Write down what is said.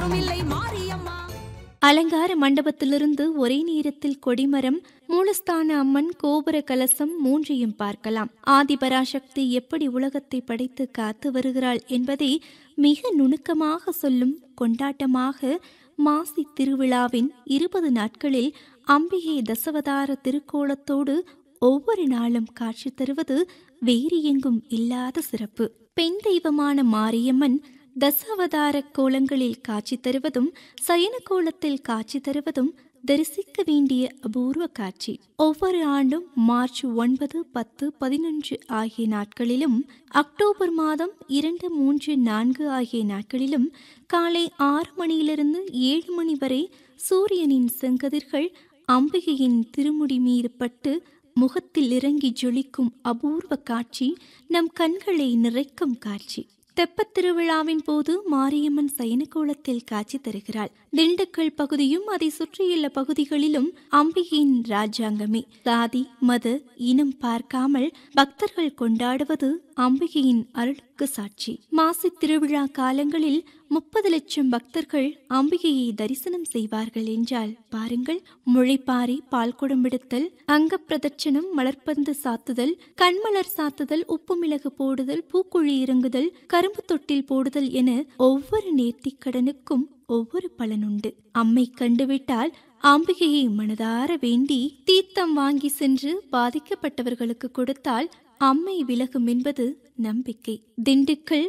இல்லை மாரியம்மா அலங்கார மண்டபத்திலிருந்து ஒரே நேரத்தில் கொடிமரம் மூலஸ்தான அம்மன் கோபுர கலசம் மூன்றையும் பார்க்கலாம் ஆதிபராசக்தி எப்படி உலகத்தை படைத்து காத்து வருகிறாள் என்பதை மிக நுணுக்கமாக சொல்லும் கொண்டாட்டமாக மாசி திருவிழாவின் இருபது நாட்களில் அம்பிகை தசவதார திருக்கோலத்தோடு ஒவ்வொரு நாளும் காட்சி தருவது வேறு எங்கும் இல்லாத சிறப்பு பெண் தெய்வமான மாரியம்மன் தசாவதார கோலங்களில் காட்சி தருவதும் சயன கோலத்தில் காட்சி தருவதும் தரிசிக்க வேண்டிய அபூர்வ காட்சி ஒவ்வொரு ஆண்டும் மார்ச் ஒன்பது பத்து பதினொன்று ஆகிய நாட்களிலும் அக்டோபர் மாதம் இரண்டு மூன்று நான்கு ஆகிய நாட்களிலும் காலை ஆறு மணியிலிருந்து ஏழு மணி வரை சூரியனின் செங்கதிர்கள் அம்பிகையின் திருமுடி மீது பட்டு முகத்தில் இறங்கி ஜொலிக்கும் அபூர்வ காட்சி நம் கண்களை நிறைக்கும் காட்சி தெப்பத் திருவிழாவின் போது மாரியம்மன் சயனகோலத்தில் காட்சி தருகிறாள் திண்டுக்கல் பகுதியும் அதை சுற்றியுள்ள பகுதிகளிலும் அம்பிகையின் ராஜாங்கமே சாதி மத இனம் பார்க்காமல் பக்தர்கள் கொண்டாடுவது அம்பிகையின் அருளுக்கு சாட்சி மாசி திருவிழா காலங்களில் முப்பது லட்சம் பக்தர்கள் அம்பிகையை தரிசனம் செய்வார்கள் என்றால் பாருங்கள் முளைப்பாரி பால் குடம்பிடுத்தல் அங்க பிரதட்சணம் மலர்பந்து சாத்துதல் கண்மலர் சாத்துதல் உப்பு மிளகு போடுதல் பூக்குழி இறங்குதல் கரும்பு தொட்டில் போடுதல் என ஒவ்வொரு நேர்த்திக் கடனுக்கும் ஒவ்வொரு பலனுண்டு அம்மை கண்டுவிட்டால் அம்பிகையை மனதார வேண்டி தீர்த்தம் வாங்கி சென்று பாதிக்கப்பட்டவர்களுக்கு கொடுத்தால் அம்மை விலகும் என்பது நம்பிக்கை திண்டுக்கல்